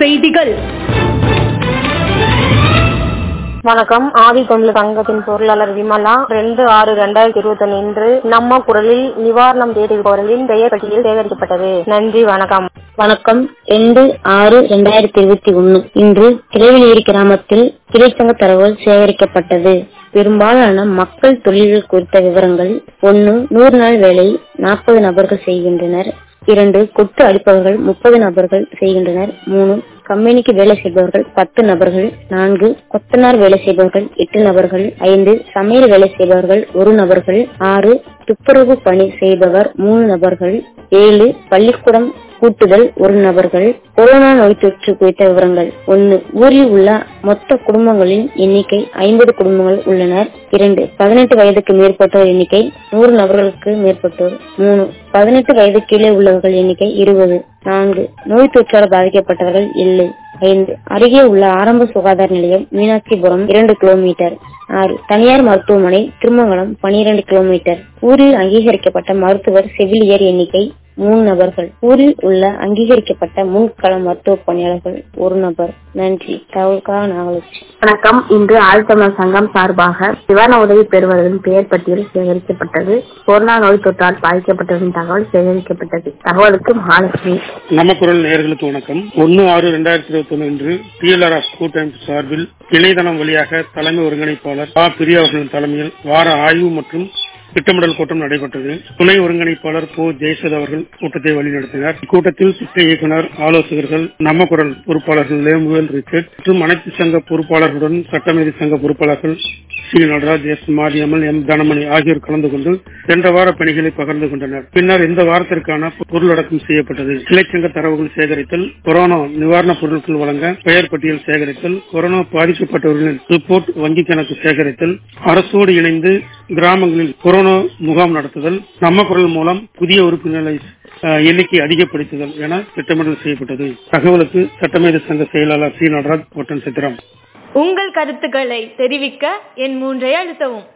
செய்திகள் வணக்கம் ஆதி தொழில் சங்கத்தின் பொருளாளர் விமலா ரெண்டு ஆறு ரெண்டாயிரத்தி இருபத்தி ஒன்று இன்று நம்ம குரலில் நிவாரணம் தேடுபவர்களின் பெயர் பட்டியல் சேகரிக்கப்பட்டது நன்றி வணக்கம் வணக்கம் ரெண்டு ஆறு ரெண்டாயிரத்தி இருபத்தி ஒன்னு இன்று கிளைவிலேரி கிராமத்தில் கிளைச்சங்க தரவுகள் சேகரிக்கப்பட்டது பெரும்பாலான மக்கள் தொழில்கள் குறித்த விவரங்கள் ஒன்னு நூறு நாள் வேலை நாற்பது நபர்கள் செய்கின்றனர் இரண்டு கொத்து அடிப்பவர்கள் முப்பது நபர்கள் செய்கின்றனர் மூணு கம்பெனிக்கு வேலை செய்பவர்கள் பத்து நபர்கள் நான்கு கொத்தனார் வேலை செய்பவர்கள் எட்டு நபர்கள் ஐந்து சமையல் வேலை செய்பவர்கள் ஒரு நபர்கள் ஆறு துப்புரவு பணி செய்பவர் மூணு நபர்கள் ஏழு பள்ளிக்கூடம் கூட்டுதல் ஒரு நபர்கள் கொரோனா நோய் தொற்று குறித்த விவரங்கள் ஒன்னு ஊரில் உள்ள மொத்த குடும்பங்களின் எண்ணிக்கை ஐம்பது குடும்பங்கள் உள்ளனர் இரண்டு பதினெட்டு வயதுக்கு மேற்பட்டோர் எண்ணிக்கை நூறு நபர்களுக்கு மேற்பட்டோர் மூணு பதினெட்டு வயது கீழே உள்ளவர்கள் எண்ணிக்கை இருபது நான்கு நோய் தொற்றால் பாதிக்கப்பட்டவர்கள் இல்லை ஐந்து அருகே உள்ள ஆரம்ப சுகாதார நிலையம் மீனாட்சிபுரம் இரண்டு கிலோமீட்டர் ஆறு தனியார் மருத்துவமனை திருமங்கலம் பனிரெண்டு கிலோமீட்டர் ஊரில் அங்கீகரிக்கப்பட்ட மருத்துவர் செவிலியர் எண்ணிக்கை மூணு நபர்கள் ஊரில் உள்ள அங்கீகரிக்கப்பட்ட முன்கள மருத்துவ பணியாளர்கள் ஒரு நபர் நன்றி தகவலுக்காக நாகலட்சுமி வணக்கம் இன்று ஆழ்த்தமிழர் சங்கம் சார்பாக நிவாரண உதவி பெறுவர்களின் பெயர் பட்டியல் சேகரிக்கப்பட்டது கொரோனா நோய் தொற்றால் பாதிக்கப்பட்டவரின் தகவல் சேகரிக்கப்பட்டது தகவலுக்கு மகாலட்சுமி நம்ம குரல் நேயர்களுக்கு வணக்கம் ஒன்னு ஆறு ரெண்டாயிரத்தி இருபத்தி ஒன்று இன்று டிஎல்ஆர்எஸ் கூட்டமைப்பு சார்பில் இணையதளம் வழியாக தலைமை ஒருங்கிணைப்பாளர் ஆ பிரியா அவர்களின் தலைமையில் வார ஆய்வு மற்றும் திட்டமிடல் கூட்டம் நடைபெற்றது துணை ஒருங்கிணைப்பாளர் போ ஜெயசத் அவர்கள் கூட்டத்தை வழிநடத்தினார் இக்கூட்டத்தில் திட்ட இயக்குநர் ஆலோசகர்கள் நம்ம குரல் பொறுப்பாளர்கள் லேமுவேல் ரிச்சர்ட் மற்றும் அனைத்து சங்க பொறுப்பாளர்களுடன் சட்டமேதை சங்க பொறுப்பாளர்கள் C Nataraj S Mariyammal M Dhanamani ஆகியோர் கலந்து கொண்டு சென்ற வார பணிகளை பகிர்ந்து கொண்டனர் பின்னர் இந்த வாரத்திற்கான பொருளடக்கம் செய்யப்பட்டது கிளைச்சங்க தரவுகள் சேகரித்தல் கொரோனா நிவாரணப் பொருட்கள் வழங்க பெயர் பட்டியல் சேகரித்தல் கொரோனா பாதிக்கப்பட்டவர்களின் ரிப்போர்ட் வங்கி கணக்கு சேகரித்தல் அரசோடு இணைந்து கிராமங்களில் கொரோனா முகாம் நடத்துதல் நம்ம குரல் மூலம் புதிய உறுப்பினர்களை எண்ணிக்கை அதிகப்படுத்துதல் என திட்டமிடல் செய்யப்பட்டது தகவலுக்கு சட்டமேத சங்க செயலாளர் சி நடராஜ் ஒட்டன் சித்திரம் உங்கள் கருத்துக்களை தெரிவிக்க என் மூன்றை அழுத்தவும்